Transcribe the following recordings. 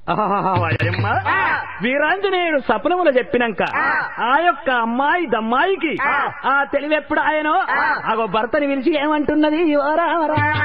వయమ్మ, వీరాంజనేయుడు సపనములు చెప్పినాక ఆ యొక్క అమ్మాయి దమ్మాయికి ఆ తెలివెప్పుడు ఆయనో ఆగో భర్తని పిలిచి ఏమంటున్నది ఓ రామ రామ.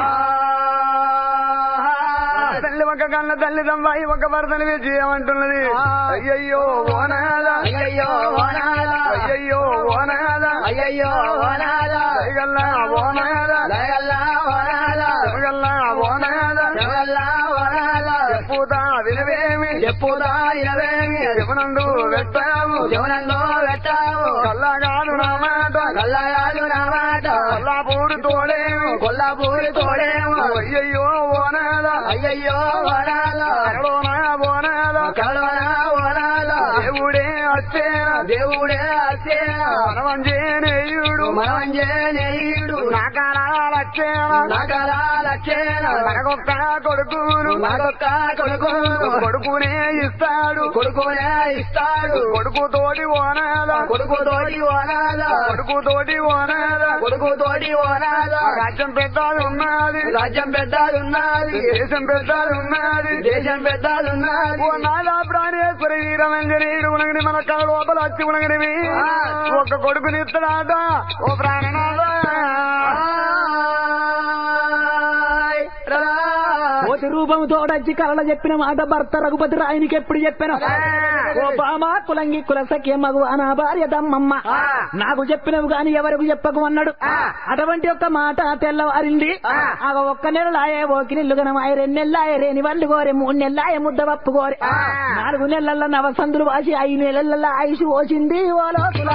తల్లి ఒక కన్న తల్లి దంబాయి ఒక భర్తని వేచి ఏమంటున్నది అయ్యయ్యో ఓనాద అయ్యయ్యో ఓనాద. అయ్యయ్యో ఓనాద అయ్యయ్యో ఓనాద. దయగల్లా ఓనాద దయగల్లా ఓనాద. దయగల్లా ఓనాద దయగల్లా ఓనాద. చెప్పుతా వినవేమి చెప్పుదా ఇనవేమి చెప్పునందు పెట్టావు జవనంలో పెట్టావు కల్లగాను నా మాట కల్లగాడు నా మాట కల్లాపూడి తోడేమి కొల్లాపూరి తోడేమో అయ్యయ్యో ఓనాద అయ్యయ్యో ఓనాద. కరడోనా ఓనాద కలవనా ఓనాద. దేవుడే వచ్చేనా దేవుడే అచ్చేనా మనమంజేనేయుడు మనమంజనేయుడు నాకారాలచ్చేనా నగరాలచ్చేనా మనకొక్క కొడుకును మరొక్క కొడుకు కొడుకునే ఇస్తాడు కొడుకునే ఇస్తాడు కొడుకు తోటి ఓనాద కొడుకు తోటి ఓనాద కొడుకు తోటి ఓనాద కొడుకు తోటి ఓనాద రాజ్యం పెద్దది ఉన్నది రాజ్యం పెద్దలున్నది దేశం పెద్దది ఉన్నది దేశం పెద్దలున్నది ఓ నాదా ప్రాణేశ్వర వీరమంజనీయుడు ఉనగని మన కళ లోపల వచ్చి ఉనగనివి ఒక్క కొడుకుని ఇస్తాడాట ఓ ప్రాణనాథ ఆయ్ రదా. కోతి రూపం తోడచ్చి కలల చెప్పిన మాట భర్త రఘుపతి రాయునికి ఎప్పుడు చెప్పాను ఓ బామ కులంగి కులసఖ్య మగు నా భార్య దమ్మమ్మ నాకు చెప్పినవు గాని ఎవరికి చెప్పకు అన్నాడు అటువంటి ఒక మాట తెల్లవారింది ఆ ఒక్క నెలలాయే ఓకి నెల్లు గనమాయ రెండు నెలలాయ రేని వాళ్ళు కోరే మూడు నెలలాయ ముద్ద పప్పు కోరే నాలుగు నెలల నవసందులు వాసి ఐదు నెలల ఆయుష్ పోసింది ఓ లోపల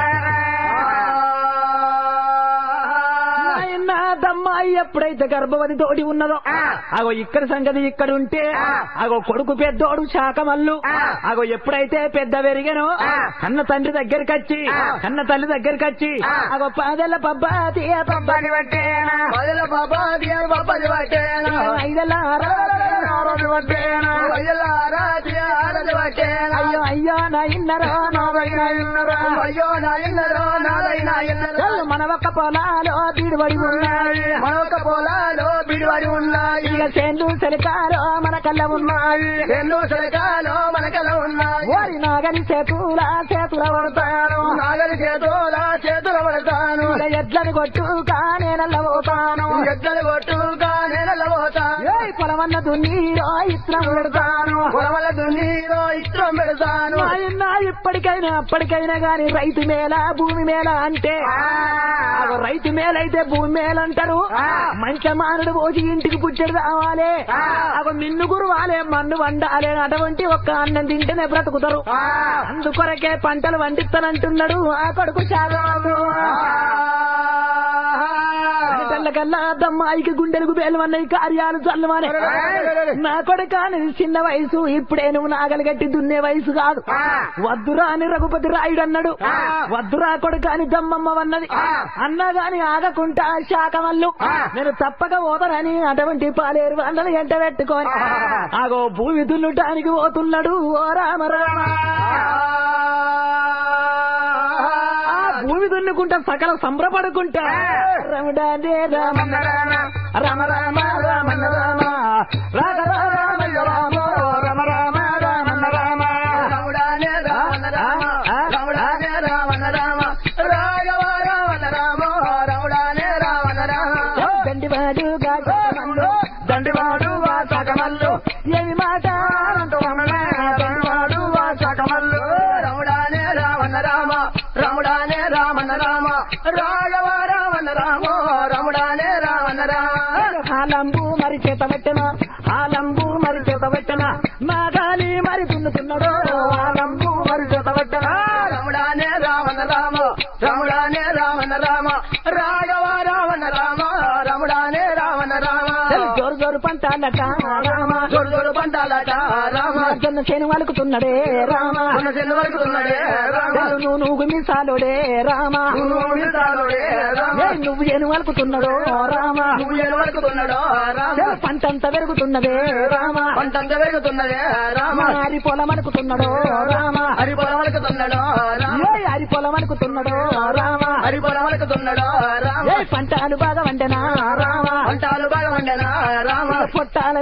నాయనా దమ్మాయి ఎప్పుడైతే గర్భవతి తోటి ఉన్నదో అగో ఇక్కడ సంగతి ఇక్కడ ఉంటే అగో కొడుకు పెద్దోడు శాకమల్లు అగో ఎప్పుడైతే పెద్ద పెరిగానో కన్న తండ్రి దగ్గరికి వచ్చి కన్న తల్లి దగ్గరికి వచ్చి అగో పాదెల్ల పబ్బాతి పబ్బాని పట్టేనా పదల బాబా దియ బాబాది పట్టేనా ఐదెల్ల ఆరోజు పట్టేనా అయ్యలారా దియ ఆరది పట్టేనా అయ్యో అయ్యో నా ఇన్నరో నాదైనా ఇన్నరా అయ్యో నా ఇన్నరో నాదైనా ఇన్నరో మన ఒక్క పొలాలో బీడుబడి ఉన్నాయి మనొక పొలాలో బిడివడి ఉన్నాయి ఇక చేన్లు సెలకారో మన కళ్ళ ఉన్నాయి ఎన్నో సరకాలో మనకల ఉన్నాయి ఓరి నాగని చేతుల చేతుల పడతాను నాగలి చేతుల చేతుల పడతాను ఇక ఎడ్లను కొట్టు కానేనల్ల పోతాను ఎద్దలు కొట్టుగా నేనల పోతాను ఏ పొలమన్న దున్నీరో ఇత్రం పెడతాను పొలవల దున్నీలో ఇష్టం పెడతాను నాయనా ఇప్పటికైనా అప్పటికైనా గాని రైతు మేల భూమి మేల అంటే అగో రైతు మేలైతే భూమి మేలంటారు మంచి మానుడు పోసి ఇంటికి పుట్టడు రావాలి అగో మిన్ను గురువాలే మన్ను వండాలే అటువంటి ఒక్క అన్నం తింటేనే బ్రతుకుతారు అందుకొరకే పంటలు వండిస్తానంటున్నాడు ఆ కొడుకు సాగవాడు కల్లా దమ్మాయికి గుండెలకు బేలమన్నాయి కార్యాలు చల్లమని నా కొడుక నీది చిన్న వయసు ఇప్పుడే నువ్వు నాగలి గట్టి దున్నే వయసు కాదు వద్దురా అని రఘుపతి రాయుడు అన్నాడు వద్దురా కొడుక అని దమ్మమ్మ అన్నది అన్నా గాని ఆగకుంటా శాఖమల్లు నేను తప్పక పోతానని అటువంటి పాలేరు వందలు ఎంట పెట్టుకొని ఆగో భూమి దున్నుటానికి పోతున్నాడు ఓ రామ రామ ఆ భూమి దున్నుకుంటా సకల సంబరపడుకుంటా రమడానే రామ రామ రామ రామ రామ రామ రామ రామ రామ రామ రామ రామ రాముడానే రావణ రామ రాముడానే రావణ రామ రాఘవ రావణ రామ రాముడానే రావణ రామ దండివాడు గాజమల్లు దండివాడు వాసకమల్లు ఏమి మాట దండివాడు వాసకమల్లు రాముడానే రావణ రామ రాముడానే రావణ రామ రాఘవ రావణ రామ రాముడానే రావణ రామ హాలంబు మరి చేత పెట్టన హాలంబు మరి చేత పెట్టన మా గాలి మరి దున్నుతున్నాడు హాలంబు మరి చేత పెట్టన రాముడానే రావణ రామ రాముడానే రావణ రామ రాఘవ రావణ రామ రాముడానే రావణ రామ జోరు జోరు పంటాలట రామ జోడు జోడు పంటాలట రామ జొన్న చేను వలుకుతున్నాడే రామ మన చెల్లు వరకుతున్నాడే రామ నువ్వు నువ్వు మీసాలోడే రామ నువ్వు నిజాలుడే రామ ఏ నువ్వు ఏను వలుకుతున్నాడో రామ నువ్వు ఎలు వరకుతున్నాడో రామ పంటంతా పెరుగుతున్నదే రామ పంటంత పెరుగుతున్నదే రామ అరి పొలం అనుకుతున్నాడో రామ హరి పొలం వరకుతున్నాడో రామ ఏ అరి పొలం అనుకుతున్నాడో రామ హరి పొలం వరకుతున్నాడో రామ ఏ పంటలు బాగా వండెనా రామ పంటాలు బాగా వండెనా రామ పొట్టాల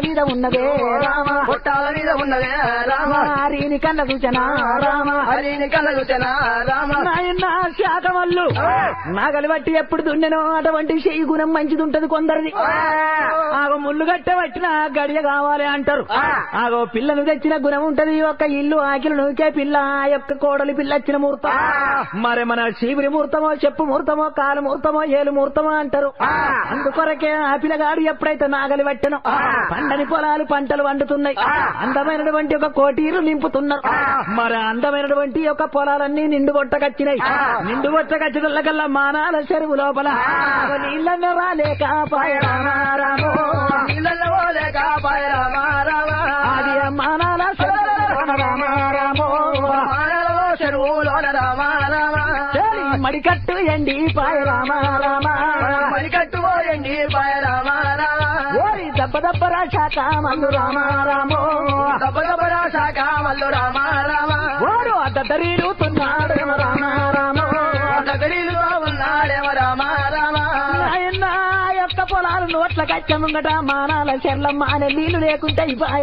మీద ఉన్నదే రామ పుట్టాల మీద ఉన్నదే రామ హరిని కన్న సూచన రామ హరిని కళ్ళ చూచన రామ నాయన శాఖమల్లు నాగలి బట్టి ఎప్పుడు దున్నెనో అటువంటి చెయ్యి గుణం మంచిది ఉంటది కొందరిది ఆగో ముళ్ళు గట్టె పట్టిన గడియ కావాలి అంటారు ఆగో పిల్లను తెచ్చిన గుణం ఉంటది ఒక ఇల్లు ఆకిలు నూకే పిల్ల ఆ యొక్క కోడలి పిల్ల వచ్చిన ముహూర్తం మరి మన శివుని ముహూర్తమో చెప్పు ముహూర్తమో కాలు ముహూర్తమో ఏలు ముహూర్తమో అంటారు అందుకొరకే ఆ పిల్లగాడు ఎప్పుడైతే నాగలి పట్టెనో పండని పొలాలు పంటలు వండుతున్నాయి అందమైనటువంటి ఒక కోటీలు నింపుతున్నారు మరి అందమైనటువంటి ఒక పొలాలన్నీ నిండు బొట్టకచ్చినాయి నిండు బొట్టకచ్చినకల్లా మానాల చెరువు లోపల నీళ్ళన్న రాలేక పాయ రామారామో. నీళ్ళల్లో పోలే కాపాయ రామ రామ అది మానాల చెరువు రామారామో. మానలో చెరువులోన రామ రామ చెలి మడికట్టు ఎండి పాయ రామారామ మరికట్టుకోయండి పాయ రామ రామ ఓరి దెబ్బ దెబ్బరా శాఖ మల్లు రామారామో దబ్బ దబ్బరా శాఖ మల్లు రామ రామ ఓరు అద్దరీలుతున్నాడు రామారామో దగ్గరిలో ఉన్నాడేమో రామ రామ ఆయన ఆ యొక్క పొలాలు నోట్ల కచ్చముంగట మానాల చెర్లమ్మ అనే నీళ్లు లేకుంటే ఇపాయ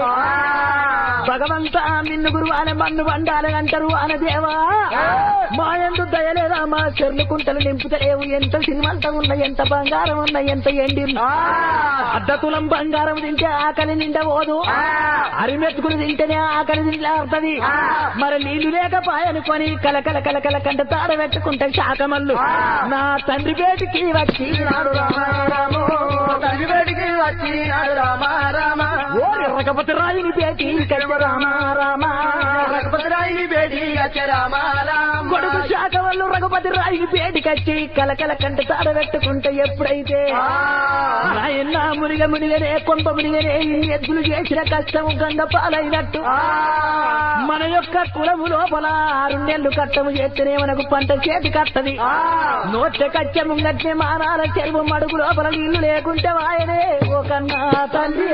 భగవంత నిన్ను గురువు అనే మన్ను బండాలి అంటారు అనే దేవా మా ఎందు దయలేదా మా చెర్లు కుంటలు నింపుతలేవు ఎంత సినిమంత ఉన్న ఎంత బంగారం ఉన్న ఎంత ఎండి అద్దతులం బంగారం తింటే ఆకలి నిండబోదు అరిమెత్తుకులు తింటేనే ఆకలి నిండాడుతుంది మరి నీళ్లు లేకపాయనుకొని కలకల కలకల కంట తాడ పెట్టుకుంటే శాకమల్లు నా తండ్రి పేటికి వచ్చి నాడు రామారామో. తండ్రి బయటికి వచ్చినాడు రామ రామ ఓ రఘపతి రాయుని పేటి కల్వ రామారామా రఘుపతి రాయి బేటి వచ్చే రామ రామ కొడుకు శాఖవల్లు రఘుపతి రాయుని పేటికచ్చి కలకల కంట తాడ పెట్టుకుంటే ఎప్పుడైతే నాయన మునిగ మునిగనే కొంప మునిగనే ఇన్ని ఎద్దులు చేసిన కష్టము గంగ పాలైనట్టు మన యొక్క కులము లోపల ఆరు నెలలు కట్టము చేస్తేనే మనకు పంట చేతి కట్టది నోట్ల కచ్చ ముంగట్నే మానాల చెరువు మడుగు లోపల నీళ్లు లేకుంటే వాయనే ఒక నా తండ్రి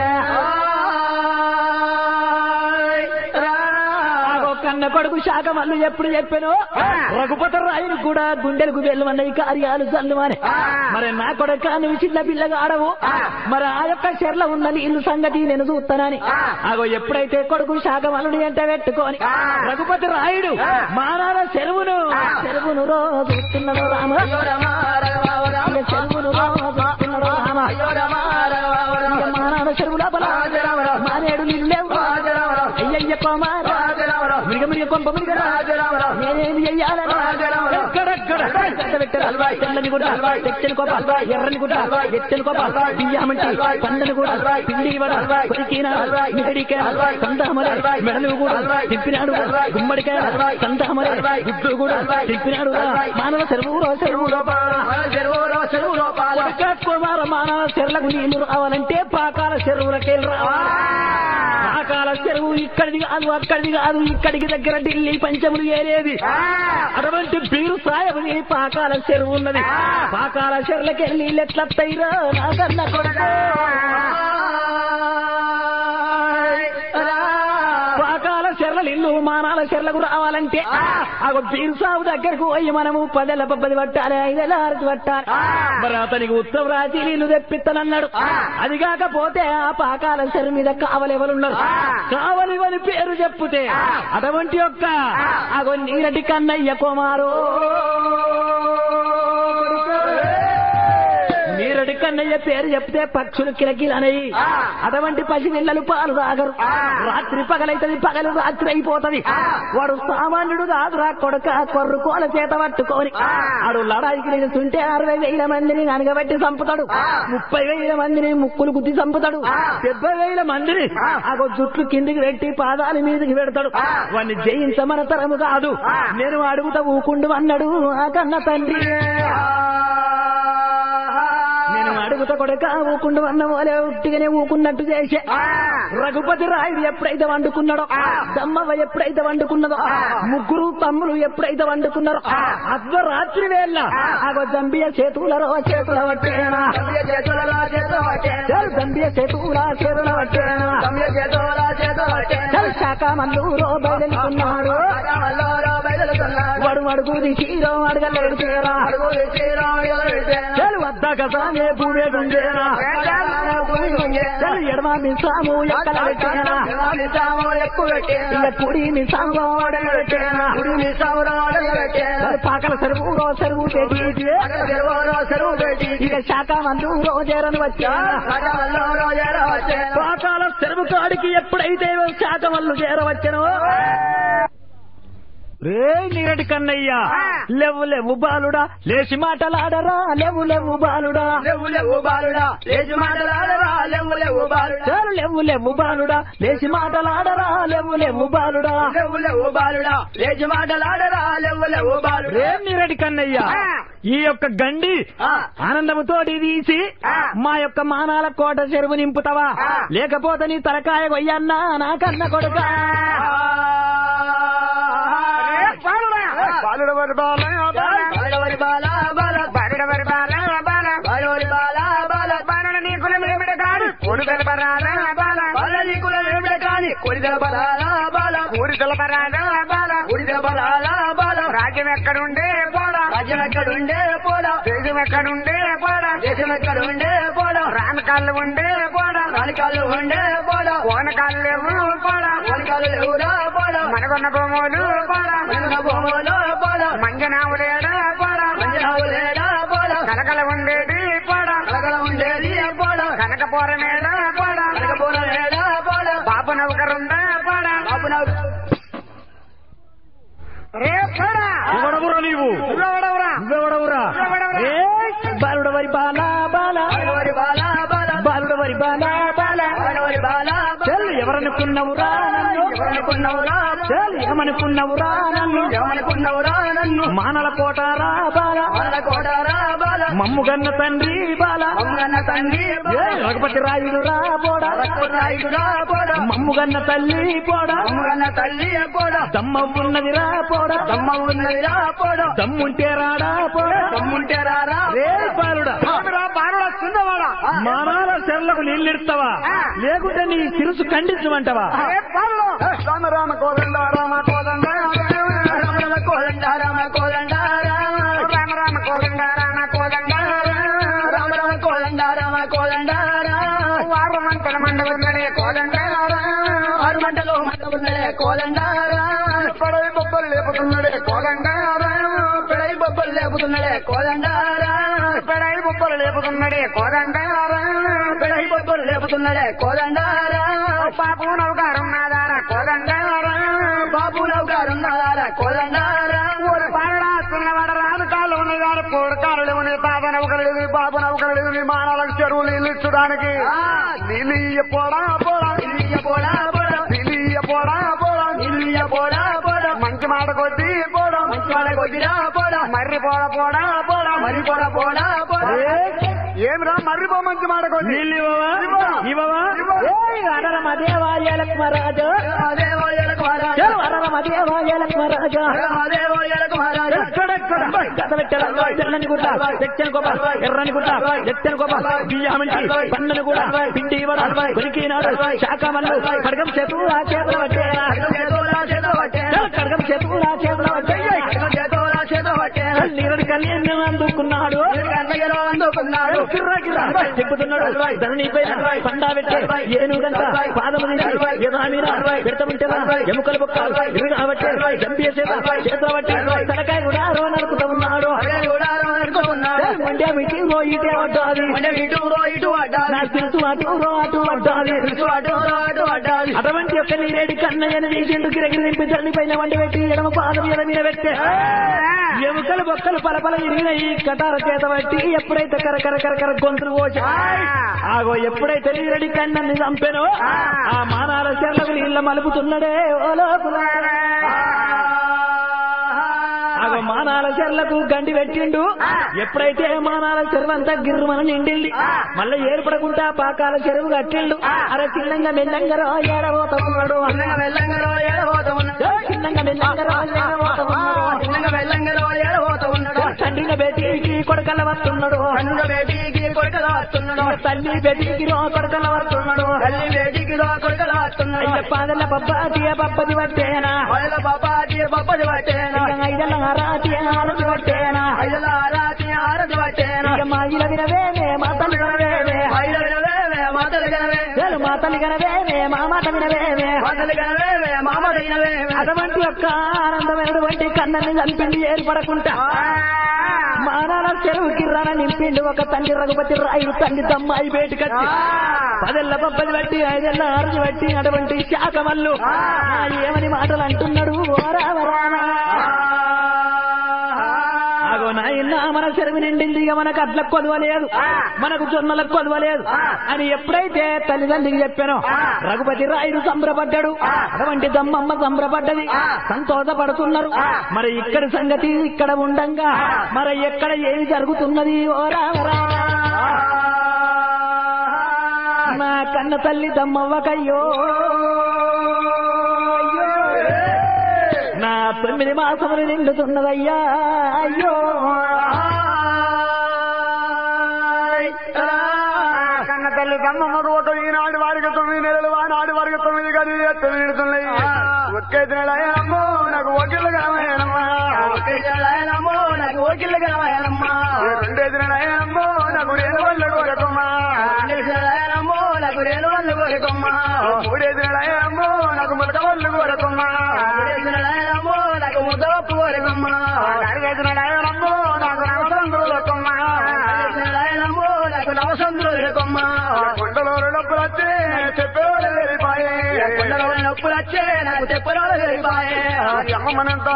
ఆగో కన్న కొడుకు శాఖ మల్లు ఎప్పుడు చెప్పాను రఘుపతి రాయుడు కూడా గుండెలకు వెళ్ళమన్న ఈ కార్యాలు చల్లుమని మరి నా కొడుక నువ్వు చిన్న పిల్లగా ఆడవు మరి ఆ యొక్క చెర్ల ఉన్న నీళ్ళు సంగతి నేను చూస్తానని ఆగో ఎప్పుడైతే కొడుకు శాఖ మల్లుని ఎంట పెట్టుకొని రఘుపతి రాయుడు మానాల చెరువును చెరువును రోజు చూస్తున్నాడు రామ అయ్యో రామ రాఘవ రామ ఇక చెరువును రోజు చూస్తున్నాడు రామ అయ్యో రామ రాఘవ రామ ఇక మానాల చెరువు లోపల రాజరామరావు. మానేడు నీళ్ళు లేవు రాజరామరావు. అయ్యయ్య కోమార రాజరామరావు. మిరిగ మిరిగ కొంప మిరిగ రాజరామరావు. నేనేమి చెయ్యాలని రాజరామరావు. ఎక్కడెక్కడ చెత్త పెట్టారు. హల్వాయ్. తెల్లని గుడ్డ హల్వాయ్. తెచ్చని కోప హల్వాయ్. ఎర్రని గుడ్డ హల్వాయ్. ఎచ్చని కోప హల్వాయ్. బియ్యమంటి హల్వాయ్. పందని కూడా హల్వాయ్. పిండి వడ హల్వాయ్. కొరికిన హల్వాయ్. మిగడికాయ హల్వాయ్. సందామరే హల్వాయ్. మెడలు కూడా హల్వాయ్. తిప్పినాడు హల్వాయ్. గుమ్మడికాయ హల్వాయ్. సందామరే హల్వాయ్. గుడ్డు కూడా హల్వాయ్. తిప్పినాడు హల్వాయ్. మానవ చెరువు చెరువు మన చెరువులో చెరువు లోపాల కుమార మానవ చెరువులకు నీళ్లు రావాలంటే పాకాల చెరువులకి రావాలి పాకాల చెరువు ఇక్కడిది కాదు అక్కడిది కాదు ఇక్కడికి దగ్గర ఢిల్లీ పంచములు ఏరేది అటువంటి బీరు సాయబడి పాకాల చెరువు ఉన్నది పాకాల చెరువులకి వెళ్ళి నీళ్ళు ఎట్లత్తయిరా నాకన్న కొడుకు పాకాల చెర్ల ఇల్లు మానాల చెర్లకు రావాలంటే ఆ బీరు సాగు దగ్గరకు పోయి మనము పదేళ్ళ పబ్బది పట్టాలి ఐదేళ్ళ ఆరతి పట్టాలి మరి అతనికి ఉత్తమ రాజీ నీళ్లు తెప్పిస్తానన్నాడు అది కాకపోతే ఆ పాకాల చెరు మీద కావలెవరున్నారు కావలివని పేరు చెప్పుతే అటువంటి యొక్క అగో నీరటి కన్నయ్య కుమారు నీరటి కన్నయ్య పేరు చెప్తే పక్షులు కిలకిలనయి అటువంటి పసిపిల్లలు పాలు తాగరు రాత్రి పగలైతది పగలు రాత్రి అయిపోతది వాడు సామాన్యుడు కాదురా కొడుక కొర్రు కోల చేత పట్టుకొని ఆడు లడాయికి నిలుస్తుంటే అరవై వేల మందిని అనగబెట్టి చంపుతాడు ముప్పై వేల మందిని ముక్కులు గుద్ది చంపుతాడు డెబ్బై వేల మందిని ఆ జుట్లు కిందికి పెట్టి పాదాల మీదకి పెడతాడు వాడిని జయించమన తరము కాదు నేను అడుగుతా ఊకుండు అన్నాడు ఆ కన్న తండ్రి నేను అడుగుతా కొడక ఊకుండు అన్న వాళ్ళే ఉట్టిగానే ఊకున్నట్టు చేసే రఘుపతి రాయుడు ఎప్పుడైతే వండుకున్నాడో దమ్మవ్వ ఎప్పుడైతే వండుకున్నదో ముగ్గురు తమ్ములు ఎప్పుడైతే వండుకున్నారో అర్ధరాత్రి వేళ ఆగో దంబియ చేతులలో చేతుల పట్టేనా తమ్య చేతులలో చేతులు పట్టేనా. చల్ దంబియ చేతుల చేతుల పట్టేనా తమ్య చేతులలో చేతులు పట్టేనా. చల్ శాఖ మల్లూరో బయలుకున్నాడు రాగమల్లోరో బయలుతున్నాడు. వాడు అడుగు తీసిరో అడగలేడు చేరా చెలు వద్దాక సామే భూమే గుంజేరా చెలు ఎడమ మిసాము ఎక్కల పెట్టేరా ఇక కుడి మిసాము అడగలేటేరా పాకల సరువు రో సరువు తెగి ఇక శాఖ మందు రోజేరని వచ్చా పాకాల సెరువు కాడికి ఎప్పుడైతే శాఖ వల్లు చేరవచ్చనో రే నీరటి కన్నయ్య లేవు లేవు బాలుడా లేచి మాటలాడరా లేవు లేవు బాలుడా లేవు లేవు బాలుడా లేచి మాటలాడరా లేవు లేవు బాలుడా చాలు లేవు లేవు బాలుడా లేచి మాటలాడరా లేవు లేవు బాలుడా లేవు లేవు బాలుడా లేచి మాటలాడరా లేవు లేవు బాలుడా రే నీరటి కన్నయ్య ఈ యొక్క గండి ఆ. ఆనందముతోటి తీసి ఆ. మా యొక్క మానాల కోట చెరువు నింపుతావా ఆ. లేకపోతే నీ తలకాయ కొయ్యన్నా నా కన్న కొడుక బాలుడ వరి బాలయ బాల బాలవరి బాల బాల బాలుడ వరి బాలయ బాల బాలవరి బాల బాల బాలుడ నీ కులం ఏమిట కాదు ఊరు తెలపరాల బాల బాల నీకుల ఏమిట కాని కొడిదల బలాల బాల ఊరు తెలపరాల బాల కొడిదల బలాల బాల రాజ్యం ఎక్కడుండే పోడా రాజ్యం ఎక్కడుండే పోడా దేశం ఎక్కడుండే పోడా దేశం ఎక్కడుండే పోడా రామకాళ్ళు ఉండే పోడా రానికాళ్ళు ఉండే పోడా కోనకాళ్ళు లేవు పోడా రానికాళ్ళు లేవురా పోడా మనకున్న భూములు పోడా మన భూములో పోడా మంజనావులేడా పోడా మంజరావు లేడా పోడా కలకల ఉండేది పోడా కలకల ఉండేది పోడా కనకపోరమేడా పోడా కనకపోన లేడా పోడా బాబు నౌకరుందా పోడా బాబు నాకు రే పోడా ఎవడవురా నీవు ఎవడెవరా? నువ్వెవడవురా నువ్వెవడవురా? ఏయ్, బాలుడ వరి బాల బాల బాలవరి బాల బాల బాలుడ వరి బాల బాల బాలవరి బాల చెల్లు ఎవరనుకున్నవురా నన్ను ఎవరనుకున్నావురా చెల్లు ఏమనుకున్నవురా నన్ను ఎవరనుకున్నావురా నన్ను మానల కోటారా బాల బాల కోటారా బాల మమ్ముగన్న తండ్రి బాల అమ్మన్న తండ్రి ఏయ్, రఘుపతి రాయుడు రా పోడా రాయుడురా పోడా మమ్ముగన్న తల్లి పోడా అమ్మన్న తల్లి పోడా దమ్మ ఉన్నది రా పోడా దమ్మ ఉన్నదిరా పోడా దమ్ముంటే రాడా పోడా దమ్ముంటే రారా రే బాలుడా ఏమిరా బాలుడా చిన్నవాడా మానాల చెర్లకు నీళ్ళిడతావా లేకుంటే నీ సిరుసు ఖండించమంటావా రే బాలుడు రామ రామ కోదండ రామ కోదండ రమణ కోదండ రామ కోదండ రామ రామ కోదండ రామ కోదండ రామ రామ కోదండ రామ కోదండ వారు మంటల మండలే కోదండ ఆరు మంటలు మంట ఉన్నదే కోదండ పడవి బొబ్బలు లేపుతున్నాడే కోదండ పిడై బొబ్బలు లేపుతున్నాడే కోదండ పడవి బొబ్బలు లేపుతున్నాడే కోదండ పిడై బొబ్బలు లేపుతున్నాడే కోదండ పాపు నౌకారున్నాదార కోదండ బాబు నౌకారున్నారా కోదండ ఊరు పారడా చిన్నవాడ రాదు కాళ్ళు ఉన్నాయి గారు పోడు కాళ్ళు ఉన్నాయి తాత నౌకలు బాబు నౌకలు విమానాలకు చెరువులు నీళ్ళు ఇచ్చడానికి నీళ్ళు ఇయ్య పోడా పోడా ఇల్లియ పోడా పోడా నీళ్ళు ఇయ్య పోడా పోడా ఇల్లియ పోడా పోడా మంచి మాట కొద్దీ పోడా మంచి వాళ్ళ కొద్దిరా పోడా మర్రి పోడ పోడా పోడా మరి పోడా పోడా పోడా ఏమిరా మర్రి పో మంచి మాట కొద్దీ నీళ్ళు ఇవ్వవా ఇవ్వవా ఏయ్, అడరమ దేవాలయాలకు మహారాజా దేవాలయాలకు మహారాజా చెలు అడరమ దేవాలయాలకు మహారాజా దేవాలయాలకు మహారాజా ఎక్కడెక్కడ గత పెట్టెల తెల్లని గుడ్డ తెచ్చని గొప్ప ఎర్రని గుడ్డ ఎత్తని గొప్ప బియ్యమంటి పన్నను కూడా పిండి ఇవ్వడ కొనికినాడు శాఖ మల్లు కడగం చేతు ఆ చేతుల పట్టేరా చేతోలా చేతో పట్టే చెలు కడగం చేతు ఆ చేతుల పట్టే చేతోలా చేతో పట్టే నీరడి కళ్యాణ్ అందుకున్నాడు కన్నయ్యలో అందుకున్నాడు కిర్రా కిర్రా చెప్పుతున్నాడు ధరణిపై పండా పెట్టే ఏనుగంట పాదము తీసి యథామీన పెడతముంటే ఎముకలు బొక్క ఇరుగా బట్టే చంపేసేత చేతుల బట్టి తలకాయ కూడా రో నరుకుతా ఉన్నాడు అదే కూడా అనుకున్నాడు మండే మిటి రో ఇటే పడ్డాది అంటే ఇటు రో ఇటు అడ్డాలి నాకు తెలుసు అటు రో అటు పడ్డాది ఇటు అటు రో అటు అడ్డాలి అటువంటి యొక్క నీరేడి కన్నయ్యని తీసిండు కిరగిరి దింపి తల్లి పైన వండి పెట్టి ఎడమ పాదం ఎడ మీద పెట్టే ఎముకలు బొక్కలు పలపల ఇరిగిన ఈ కటార చేత బట్టి ఎప్పుడైతే కర కర కర కర గొంతులు పోసి ఆగో ఎప్పుడైతే నీరడి కన్నని చంపెనో ఆ మానాల చెర్లకు నీళ్ళ మలుపుతున్నాడే ఓ లోపల ఆగో మానాల చెర్లకు గండి పెట్టిండు ఎప్పుడైతే మానాల చెరువు అంతా గిర్రుమని నిండింది మళ్ళీ ఏర్పడకుండా పాకాల చెరువు కట్టిండు అరే చిన్నంగా మెల్లంగా రో ఏడబోతున్నాడు చిన్నగా వెళ్ళంగా రో ఏడబోతా ఉన్నాడు చిన్నంగా మెల్లంగా రో ఏడబోతున్నాడు చిన్నగా వెళ్ళంగా రో ఏడబోతా ఉన్నాడు తండ్రిన బేటీకి కొడుకల వస్తున్నాడు కన్నుల బేటీకి కొడుకలా వస్తున్నాడు తల్లి బేటీకి రో కొడుకల వస్తున్నాడు తల్లి బేటీకి రో కొడుకలా పట్టున్నాడు అయ్య పాదల పబ్బాతియ పప్పది పట్టేనా పైల బాబాజీ బొబ్బది పట్టేనా ఇక ఐదల రాతియ ఆరతి పట్టేనా ఐదుల ఆరాతి ఆరతి పట్టేనా ఇక మా ఇల వినవేమే మా తల్లి వినవేమే ఐదు వినవేమే మాతలు గనవే వేలు మా తల్లి వినవేమే మా మాట వినవేమే మాతలు గనవేమే మామలు వినవేమే అటువంటి యొక్క ఆనందమైనటువంటి కన్నని చంపిండి ఏర్పడకుండా మానాల చెరువు కిర్రాన నింపిండి ఒక తండ్రి రఘుపతి రాయుడు తండ్రి తమ్మాయి బయటకొచ్చి పదెల్ల పబ్బది బట్టి ఐదెల్ల ఆరుది బట్టి అటువంటి శాఖమల్లు ఏమని మాటలు అంటున్నాడు ఓ రామ రామ. అగో నాయన మన చెరువు నిండింది ఇక మనకు అట్లకు కొదవలేదు మనకు జొన్నలకు కొదవలేదు అని ఎప్పుడైతే తల్లిదండ్రికి చెప్పానో రఘుపతి రాయుడు సంబరపడ్డాడు అటువంటి దమ్మమ్మ సంబరపడ్డది సంతోషపడుతున్నారు మరి ఇక్కడి సంగతి ఇక్కడ ఉండంగా మరి ఎక్కడ ఏమి జరుగుతున్నది ఓ రామ రామ. నా కన్న తల్లి దమ్మవ్వకయ్యో అయ్యో. నా తొమ్మిది మాసములు నిండుతున్నదయ్యా అయ్యో కన్న తల్లి కమ్మమ్మ రోడ్డు ఈనాడు వారికి తొమ్మిది నెలలు ఆనాడు వారికి తొమ్మిది గది ఎత్తు నిడుతున్నాయి ఒక్కైతే నెలమ్మో నాకు ఒకళ్ళు కామయ్యనమ్మా నాకు ఓకిళ్ళు గనవయనమ్మా రెండైదు నెలమ్మో నాకు నేను వల్ల కోరకమ్మా నాకు రేణు వాళ్ళు కోరికమ్మా మూడైదు నెలమ్మో నాకు ములక వల్ల కోరకమ్మా నాకు ముద్దవప్పు కోరికమ్మా నాలుగైదు నెలమ్మో నాకు నవసంగులకమ్మా నాకు నవసంద్రులు కోరికమ్మా కొండలో డబ్బులు వచ్చి చెప్పేవాడు వెళ్ళిపోయే కొండలో నొప్పులు వచ్చే నాకు చెప్పరాలు వెళ్ళిపోయే అమ్మనంతా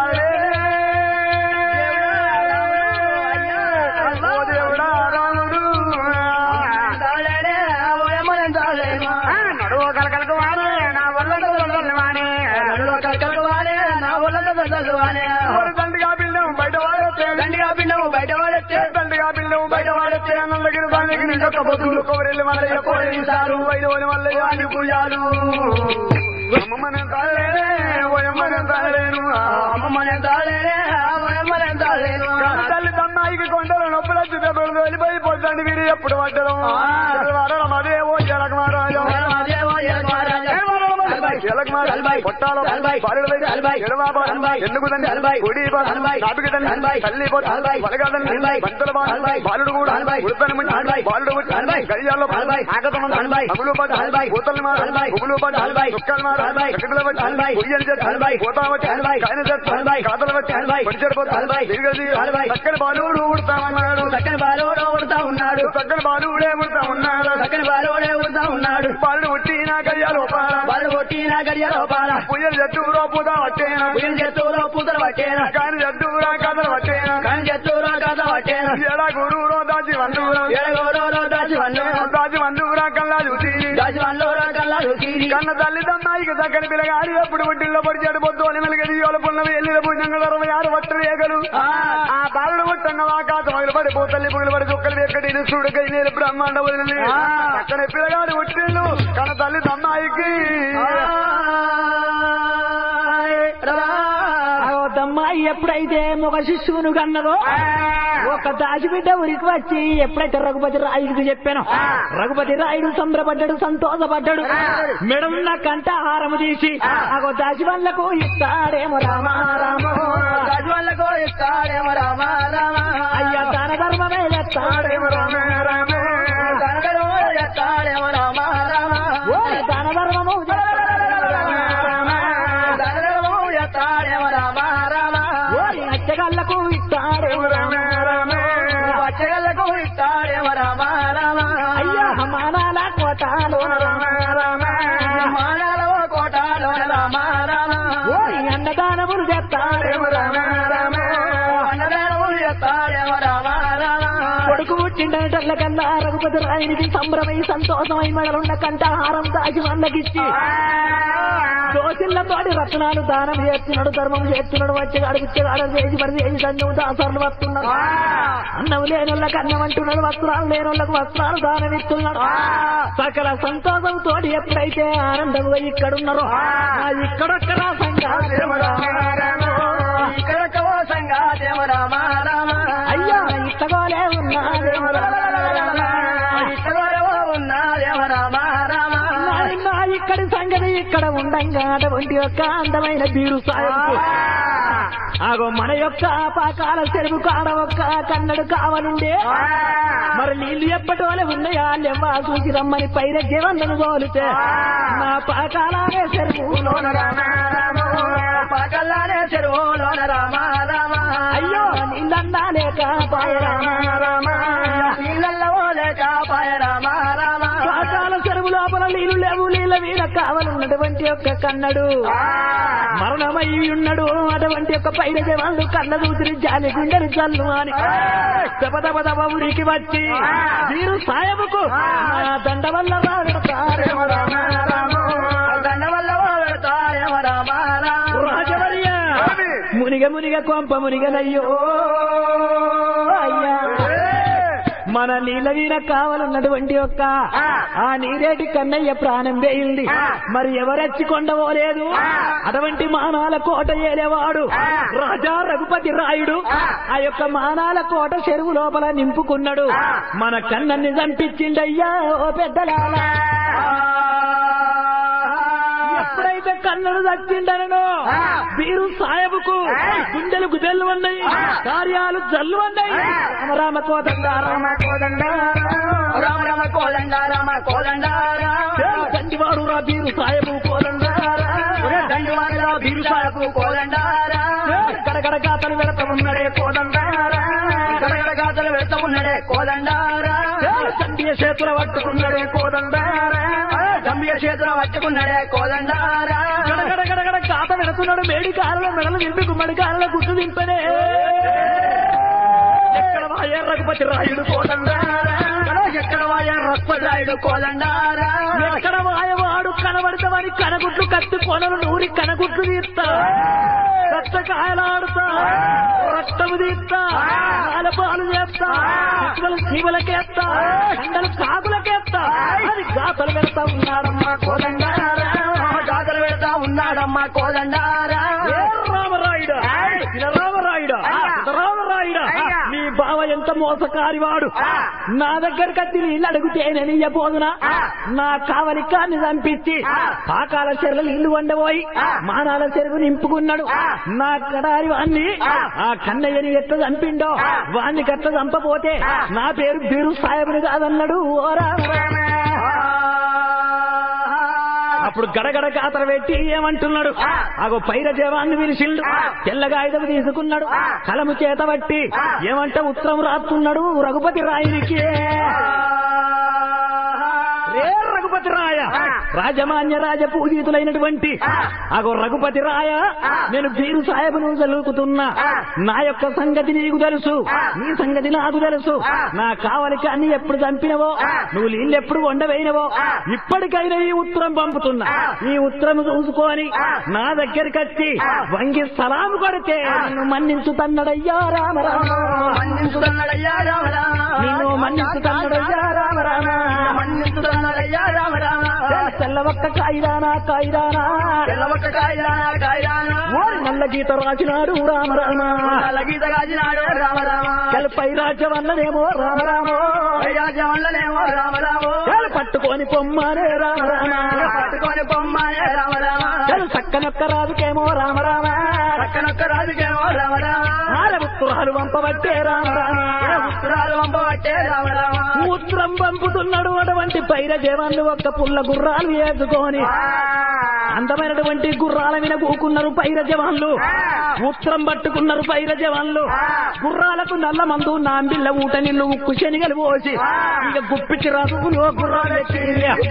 ఓ దేవుడా రాముడు తాళేనే ఓయమ్మని తాళేమా నడువ కలకలకు వాడే నా వల్ల వాడే నడులో కక్కలకు వాడే నా ఒళ్ళంతా దద్దలు వాడే దండిగా బిల్లం బయట వాడొచ్చే దండిగా పిండము బయట వాడొచ్చే దండిగా బిల్లం బయట వాడొచ్చే అన్నలగిరి దానికి నిండొక్క బొద్దులు కొబ్బరిల్లు మల్లయ్య పోలీసారు వైదోని మల్లయ్య అని పూజాలు అమ్మమనే తాళేనే ఓయమ్మనే తాళేను అమ్మమ్మని తాళేనే ఓయమ్మని తాళేను తల్లి తమ్మాయికి కొండలు నొప్పులు వచ్చి దెబ్బలు వెళ్ళిపోయి పొద్దండి వీరి ఎప్పుడు పడ్డడం వాడడం అదే ఓ జలక మహారాజా బాలుడు కూడా బాలుడు గడియాల్లో చక్కని బాలుడు ఉడతామన్నాడు చక్కని బాలుడు ఉడతా ఉన్నాడు చక్కని బాలుడే ఉడతా ఉన్నాడు చక్కని బాలుడే ఉడతా ఉన్నాడు బాలుడు ఉట్టి నా గడియాలో బాలు కొట్టి నా గడియ లోపాల పుయ్యలు జట్టులో పూత పట్టేనా ఉయ్యం చెట్టులో పూతలు పట్టేనా కాని జట్టురా కథలు పట్టేనా కానీ చెట్టులో కథ పట్టేనా ఎలా గురువులో దాచి వండురా ఎడగోడలో దాచి వన్ను దాచి వండురా కల్లా చూసి దాచి వన్లో కల్లా రుచిరి కన్న తల్లి తమ్మాయికి దగ్గర పిల్లగాడి ఎప్పుడు ఒడ్డిల్లో పడి చెడు పొద్దు అని మెలిగడి యోల పున్నవి ఎల్లిన భుజంగా అరవై ఆరు వట్టు రేగలు ఆ బాలుడు పుట్టంగా ఆకాశ మగిలి పడి పోతల్లి పుగిలి పడి చుక్కలు ఎక్కడి సూడు కై నేను బ్రహ్మాండ వదిలి అక్కడ పిల్లగాడు పుట్టిండు కన్న తల్లి తమ్మాయికి అగో దమ్మాయి ఎప్పుడైతే ఒక శిశువును కన్నదో ఒక దాచిబిడ్డ ఉరికి వచ్చి ఎప్పుడైతే రఘుపతి రాయుడికి చెప్పాను రఘుపతి రాయుడు సంబరపడ్డాడు సంతోషపడ్డాడు మెడన్న కంట హారము తీసి అగో దాచి వాళ్ళకు ఇస్తాడేమో రామా రామో దాచి వాళ్ళకు ఇస్తాడేమో రామ రామ అయ్యా దాన ధర్మమే చేస్తాడేమో రామా రామో కనకరో ఎత్తాడేమో రామ రామ ఓ దాన ధర్మము చేస్తాడేమో రామా రామా. కనకరో ఎత్తాడేమో రామ రామ ఓ అచ్చగాళ్ళకు ఇస్తాడేమో రామా రామా. వచ్చగలకు ఇస్తాడేమో రామ రామ అయ్యా మానాల కోటాలో రామా రామా. మానవ కోటాలో రామ రామ ఓ అన్నదానములు చేస్తాడేమో రామా రామా. అన్నదానము ఎత్తాడేమో రామ రామ కొడుకు పుట్టిండటల్ల కన్నా రఘుపతి రాయునికి సంభ్రమై సంతోషమై మెడలున్న కంఠహారం దాచి వాళ్ళకిచ్చి దోసిళ్లతోటి రత్నాలు దానం చేస్తున్నాడు ధర్మం చేస్తున్నాడు వచ్చి అడుగుచ్చేవాడు చేసి మరి చేసి సంఘం దాసర్లు వస్తున్నాడు అన్నం లేనోళ్ళకి అన్నం అంటున్నాడు వస్త్రాలు లేనోళ్ళకి వస్త్రాలు దానం ఇస్తున్నాడు సకల సంతోషంతో ఎప్పుడైతే ఆనందంగా ఇక్కడున్నారో ఆ ఇక్కడొక్కడ సంఘాలు ఇక్కడ కోసంగా దేవ రామ రామ అయ్యా ఇట్టగోలే ఉన్నాదేమో రామ. ఇక్కడ ఉన్నా దేవ రామ రామ నాయనా అక్కడి సంగతి ఇక్కడ ఉండంగా అటువంటి యొక్క అందమైన బీరు సాయంకు ఆగో మన యొక్క పాకాల చెరువు కాడ ఒక్క కన్నడు కావనుండే మరి నీళ్లు ఎప్పటి వల్ల ఉన్నాయా లేవా చూసి రమ్మని పైన జీవన్నను తోలితే నా పాకాలనే చెరువులోన రామ పగల్లానే చెరువులోన రామ రామ అయ్యో నీళ్ళన్నా లేక పాయ రామ రామ నీళ్ళల్లో లేక పాయ రామ రామ పాకాల చెరువు లోపల నీళ్లు లేవు నీళ్ళ మీద కావాలన్నటువంటి యొక్క కన్నడు మరణమై ఉన్నాడు అటువంటి యొక్క పైన జవాన్లు కళ్ళ దూసిరి జాలి గుండెలు జల్లు అని దెబ్బ దెబ్బ దెబ్బ ఊరికి వచ్చి మీరు సాయముకు నా దండ వల్ల వాడతారేమో రామ రామ. దండ వల్ల పెడతారేమ రామ రామ రాజవర్య మునిగ మునిగ కొంప మునిగనయ్యో అయ్యా మన నీళ్ళ వీణ కావాలన్నటువంటి యొక్క ఆ నీరేటి కన్నయ్య ప్రాణం వేయింది మరి ఎవరెచ్చి కొండవోలేదు అటువంటి మానాల కోట ఏలేవాడు రాజా రఘుపతి రాయుడు ఆ యొక్క మానాల కోట చెరువు లోపల నింపుకున్నాడు మన కన్నన్ని చంపించిండయ్యా ఓ పెద్దలాలా ఎప్పుడైతే కన్నడు చచ్చిండనో వీరు సాయబుకు గుండెలకు జల్లు ఉన్నాయి కార్యాలు జల్లు ఉన్నాయి రామ రామ కోదండ రామ కోదండ రామ రామ కోదండ రామ కోదండ రామ తండ్రివాడు రా వీరు సాయబు కోదండ దండు వారిలో బిరుసాలకు కోదండ గడగడ గాతలు వెళత ఉన్నడే కోదండ గడగడ గాతలు వెళ్తా ఉన్నాడే కోదండ తండ్రి చేతుల పట్టుకున్నాడే కోదండ గంభీర చేతులు పట్టుకున్నాడే కోదండ గడగడ గడగడ గాత వెళుతున్నాడు మేడి కాలలో మెడలు దింపి గుమ్మడి కాలలో గుర్తు దింపనే ఎక్కడ వాయే రఘుపతి రాయుడు కోదండ ఎక్కడ వాయ రత్పరాయుడు కోదండ ఎక్కడ వాయవాడు కనబడతామని కనగుట్లు కత్తి కొనలు నూరి కనగుట్లు తీస్తా రక్త కాయలాడుతా రక్తము తీస్తా పాలు చేస్తా శిశువులు శివులకేస్తా కండలు కాకులకేస్తా అది గాతలు పెడతా ఉన్నాడమ్మా కోదండ గాతలు పెడతా ఉన్నాడమ్మా కోదండ రామరాయుడు రామరాయుడు రామరాయుడు నీ బావ ఎంత మోసకారివాడు నా దగ్గరకు వచ్చి నీళ్ళు అడిగితే నేను ఇయ్యబోదునా నా కావలి కాన్ని చంపించి పాకాల చెరువులు నీళ్లు వండబోయి మానాల చెరువు నింపుకున్నాడు నా కడారి వాణ్ణి ఆ కన్నయ్యని ఎట్లా చంపిండో వాణ్ణి గట్ల చంపపోతే నా పేరు బీరు సాయబుని కాదన్నాడు ఓ రామ అప్పుడు గడగడ కాతర పెట్టి ఏమంటున్నాడు అగో పైర జవాన్ని పిలిచిండు తెల్లగా ఐదవ తీసుకున్నాడు కలము చేత పట్టి ఏమంట ఉత్తరం రాస్తున్నాడు రఘుపతి రాయునికి రే రఘుపతి రాయ రాజమాన్య రాజ పూజితులైనటువంటి అగో రఘుపతి రాయ నేను బీరు సాహెబును చదువుకుతున్నా నా యొక్క సంగతి నీకు తెలుసు నీ సంగతి నాకు తెలుసు నా కావలికి అన్ని ఎప్పుడు చంపినవో నువ్వు నీళ్ళు ఎప్పుడు వండవేయినవో ఇప్పటికైనా ఈ ఉత్తరం పంపుతున్నా ఈ ఉత్తరం చూసుకొని నా దగ్గరికి వచ్చి వంగి సలాము కొడితే నిన్ను మన్నించుతన్నడయ్యా రామ రామ మన్నించుతున్నాడయ్యా రామ రామ నిన్ను మన్నించుతన్నడయ్యా రామ రామ మన్నించుతున్నాడయ్యా రామ రామ తెల్ల ఒక్క కాయిదానా కాయిదానా తెల్లవక్క కాయలానా కాయలానా ఓరి నల్ల గీత రాసినాడు రామ రామ నల్ల గీత కాజినాడు రామ రామ పై రాజ్యం అన్నదేమో రామ రామో రాజవల్లనేమో రామ రామో తెలు పట్టుకొని పొమ్మనే రామ రామ పట్టుకొని బొమ్మనే రామ రామ తెలు చక్కనొక్క రాజుకేమో రామ రామ పక్కనొక్క రాజుకేమో రామ రామ ఆరపుత్రాలు పంపబట్టే రామ రామ ఉత్తరాలు పంపబట్టే రామ రామ ఉత్తరం పంపుతున్నాడు అటువంటి పైర జవాన్లు ఒక్క పుల్ల గుర్రాలు వేసుకొని అందమైనటువంటి గుర్రాల మీద కూకున్నారు పైర జవాన్లు ఉత్తరం పట్టుకున్నారు పైర జవాన్లు గుర్రాలకు నల్ల మందు నాంబిళ్ళ ఊట నిల్లు ఉక్కు శనిగలు పోసి ఇక గుప్పిచ్చి రాజులు గుర్రాలు ఎక్కి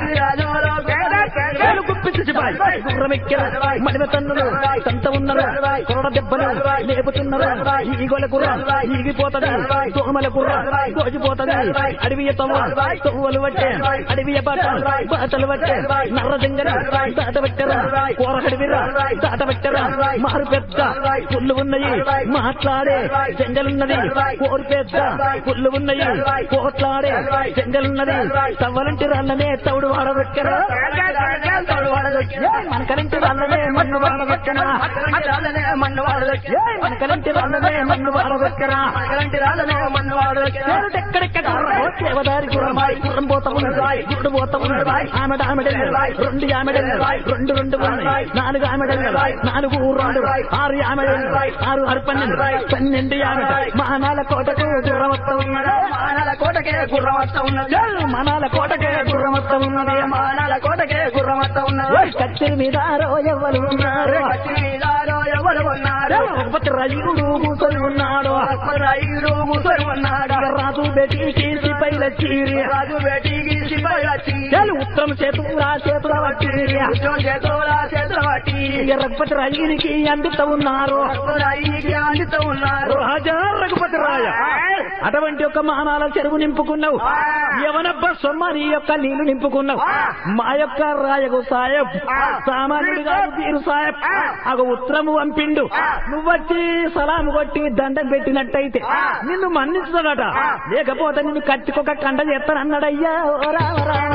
వేలు గుప్పిచ్చి సిపాయి గుర్రం ఎక్కిన మడిమ తన్నులు సంత ఉన్నారు కొరడ దెబ్బలు లేపుతున్నారు ఈగోల గుర్రం ఈగిపోతది దోమల గుర్రం దోచిపోతది అడవి తవ్వ తవ్వలు పట్టే అడవి బాట బాటలు పట్టే నర్ర దింగలు దాట పెట్టరా కూరగడి విర్ర దాట పెట్టరా మారు పెద్ద పుల్లు ఉన్నాయి మాట్లాడే జంగలున్నది కోరు పెద్ద పుల్లు ఉన్నాయి కోట్లాడే జంగలున్నది తవ్వలంటి రాళ్ళనే తవుడు వాడబెట్టరా మనకన మనకలంటి వాళ్ళనే మన్ను వాడబెట్టనా అక్కలంటి రాళ్ళనే మన్ను వాడు దొక్కిన ఏ మనకలంటి వాళ్ళనే మన్ను వాడబెట్టనా అక్కలంటి రాళ్ళనే మన్ను వాడు దొక్కిన ఎక్కడెక్కడ దేవదారి గుర్రమాయి గుర్రం పోతా ఉన్నది గుడ్డు పోతా ఉన్నది ఆమెడ ఆమెడెల్ల రెండు ఆమెడెల్ల రెండు రెండు ఉన్నాయి నాలుగు ఆమెడెల్ల నాలుగు రెండు ఆరు ఆమెడెల్ల ఆరు ఆరు పన్నెండు పన్నెండు ఆమెడ మహానాల కోటకు గుర్రమత్త ఉన్నది మానాల కోటకే గుర్రమత్త ఉన్నది మనాల కోటకే గుర్రమత్త ఉన్నది మానాల కోటకే గుర్రమత్త ఉన్నది ఓయ్ కత్తిరి మీద ఎవరు ఉన్నారు కత్తి మీదారో ఎవరు ఉన్నారు రఘుపతి రయుడు కూర్చొని ఉన్నాడు రైలు ముసరు ఉన్నాడు రాజు బెటికి సిపైల చీరి రాజు బేటీకి సిపాయి వచ్చి చాలు ఉత్తరం చేతుల చేతుల వచ్చి ఉద్యోగం చేతుల చేతుల పట్టి రఘుపతి రయునికి అందుతూ ఉన్నారు రైలుకి అందుతూ ఉన్నారు రాజా రఘుపతి రాయ అటువంటి ఒక మానాల చెరువు నింపుకున్నావు యవనబ్బ సొమ్మ నీ యొక్క నీళ్లు నింపుకున్నావు మా యొక్క రాయగు సాయబ్ సామాన్యుడు కాదు తీరు సాయబ్ ఒక ఉత్తరము పంపిండు నువ్వొచ్చి సలాము కొట్టి దండం పెట్టినట్టయితే నిన్ను మన్నించుతాడట లేకపోతే నిన్ను కత్తికొక కండ చేస్తానన్నాడయ్యా ఓ రామ రామ.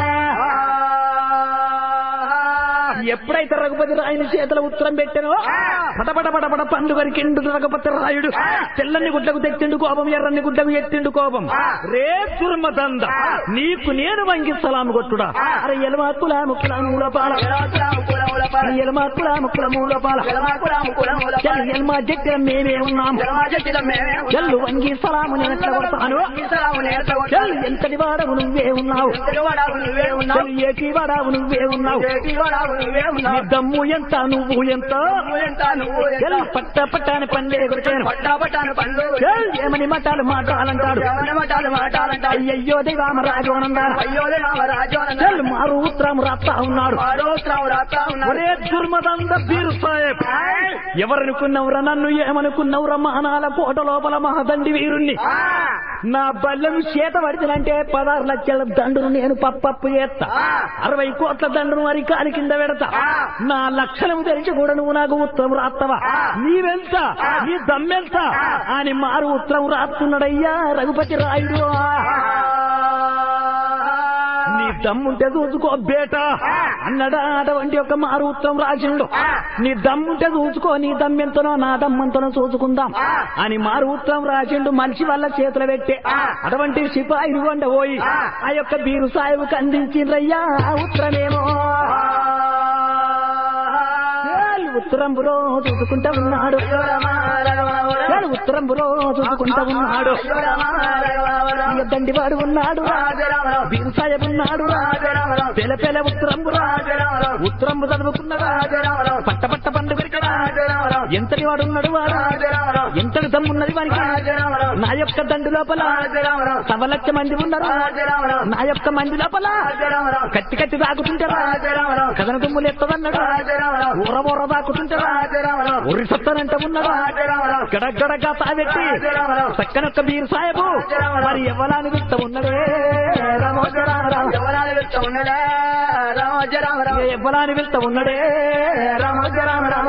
ఎప్పుడైతే రఘుపతి రాయుని చేతుల ఉత్తరం పెట్టానో పటపట పటపట పండు వరికిండు రఘుపతి రాయుడు తెల్లని గుడ్డకు తెచ్చిండు కోపం ఎర్రని గుడ్డకు ఎత్తిండు కోపం రే దుర్మదంద నీకు నేను వంగి సలాము కొట్టుడా అరే ఎలమాకుల ముక్కుల మూలపాల ఎలమాకుల ముక్కుల మూలపాల చెల్లు ఎల్మా జట్టిన మేమే ఉన్నాం చెల్లు వంగి సలాము నేను ఎట్లా కొడతాను చెల్లు ఎంతటి వాడవు నువ్వే ఉన్నావు చెల్లు ఏకి వాడావు నువ్వే ఉన్నావు నీ దమ్ము ఎంత నువ్వు ఎంత చెల్లు పట్ట పట్టాని పండే కొడిచాను చెల్లు ఏమని మటాలు మాటాలంటాడు అయ్యయ్యో దేవామరాజు అనందారు చెల్లు మారు ఉత్తరం రాస్తా ఉన్నాడు ఒరే దుర్మదంద బీరు సాహెబ్ ఎవరనుకున్నవరా నన్ను ఏమనుకున్నవరా మహానాల కోట లోపల మహాదండి వీరుణ్ణి నా బల్లెం చేత పడితేనంటే పదహారు లక్షల దండును నేను పప్పప్పు చేస్తా అరవై కోట్ల దండును మరి కాలి కింద పెడతా నా లక్షణం తెలిసి కూడా నువ్వు నాకు ఉత్తరం రాస్తావా నీవెంత నీ దమ్మెంత అని మారు ఉత్తరం రాస్తున్నాడయ్యా రఘుపతి రాయుడు నీ దమ్ముంటే చూసుకో బేట అన్నడా అటువంటి ఒక మారు ఉత్తరం రాసిండు నీ దమ్ముంటే చూసుకో నీ దమ్మెంతనో నా దమ్మంతనో చూసుకుందాం అని మారు ఉత్తరం రాసిండు మనిషి వల్ల చేతులు పెట్టే అటువంటి సిపాయిలు కొండ పోయి ఆ యొక్క బీరు సాయిబుకి అందించిండ్రయ్యా ఆ ఉత్తరమేమో ఏయ్, ఉత్తరం బురో చూసుకుంటా ఉన్నాడు ఏయ్, ఉత్తరం బురో చూసుకుంటా ఉన్నాడు ఇక దండివాడు ఉన్నాడు బీరు సాయబ్ ఉన్నాడు పెల పెల ఉత్తరంబు ఉత్తరంబు చదువుకున్నాడు పట్ట పట్ట పండు పెరికడా ఎంతటి వాడు ఉన్నాడు వాడు ఎంతటి దమ్మున్నది వానికి నా యొక్క దండు లోపల సవ లక్ష మంది ఉన్నారు నా యొక్క మంది లోపల కత్తి కత్తి తాకుతుంటారా కథన తుమ్ములు ఎత్తదన్నాడు ఊర ఊర తాకుతుంటారా ఉరి సత్తనంట ఉన్నాడు గడగడగా తావెట్టి చక్కనొక్క బీరు సాయబు మరి ఎవలాని విత్త ఉన్నదే రామోజరామరామ ఎవలాని వెళ్తా ఉన్నడే రామోజరామరామ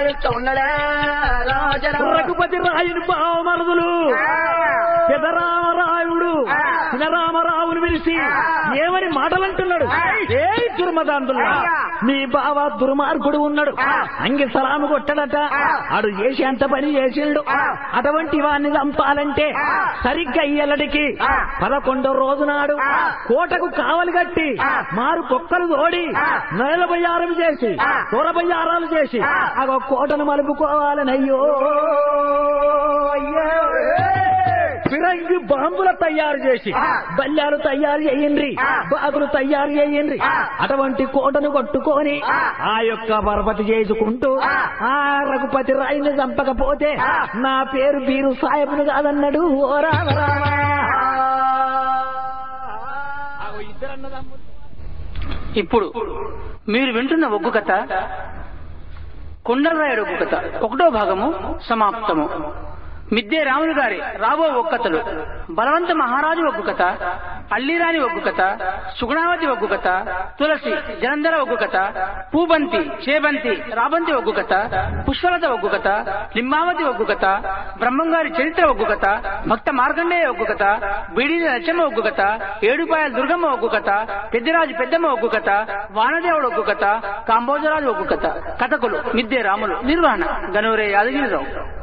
రఘుపతి రాయుని బావమరుదులు పెదరామరాయుడు చినరామరావుని పిలిచి ఏమని మాటలంటున్నాడు ఏ దుర్మదాంతుల్లా మీ బావ దుర్మార్గుడు ఉన్నాడు అంగి సలాము కొట్టడట ఆడు చేసి అంత పని చేసిండు అటువంటి వాడిని చంపాలంటే సరిగ్గా ఇయ్యలడికి పదకొండో రోజు నాడు కోటకు కావలి కట్టి మారు కుక్కలు తోడి నేల బయ్యారం చేసి తోర బయ్యారాలు చేసి ఆ కోటను మలుపుకోవాలని అయ్యో అయ్యో ఫిరంగి బాంబుల తయారు చేసి బల్లాలు తయారు చేయండి బాగులు తయారు చేయండి అటువంటి కోటను కొట్టుకొని ఆ యొక్క పరపతి చేసుకుంటూ ఆ రఘుపతి రాయిని చంపకపోతే నా పేరు బీరు సాయబును కాదన్నాడు ఓ రామ రామ ఇప్పుడు మీరు వింటున్న ఒగ్గు కథ కొండలరాయుడు ఒగ్గు కథ ఒకటో భాగము సమాప్తము మిద్దే రాములు గారి రాబో ఒక్కతలు బలవంత మహారాజు ఒగ్గు కథ అల్లిరాని ఒగ్గు కథ సుగుణావతి ఒగ్గు కథ తులసి జలంధర ఒగ్గు కథ పూబంతి చేబంతి రాబంతి ఒగ్గు కథ పుష్పలత ఒగ్గు కథ లింబావతి ఒగ్గు కథ బ్రహ్మంగారి చరిత్ర ఒగ్గు కథ భక్త మార్కండేయ ఒగ్గు కథ బీడీల లచ్చమ్మ ఒగ్గు కథ ఏడుపాయల దుర్గమ్మ ఒగ్గు కథ పెద్దరాజు పెద్దమ్మ ఒగ్గు కథ వానదేవుడు ఒగ్గు కథ కాంబోజరాజు ఒగ్గు కథ కథకులు మిద్దే రాములు నిర్వహణ గనూరే యాదగిరిరావు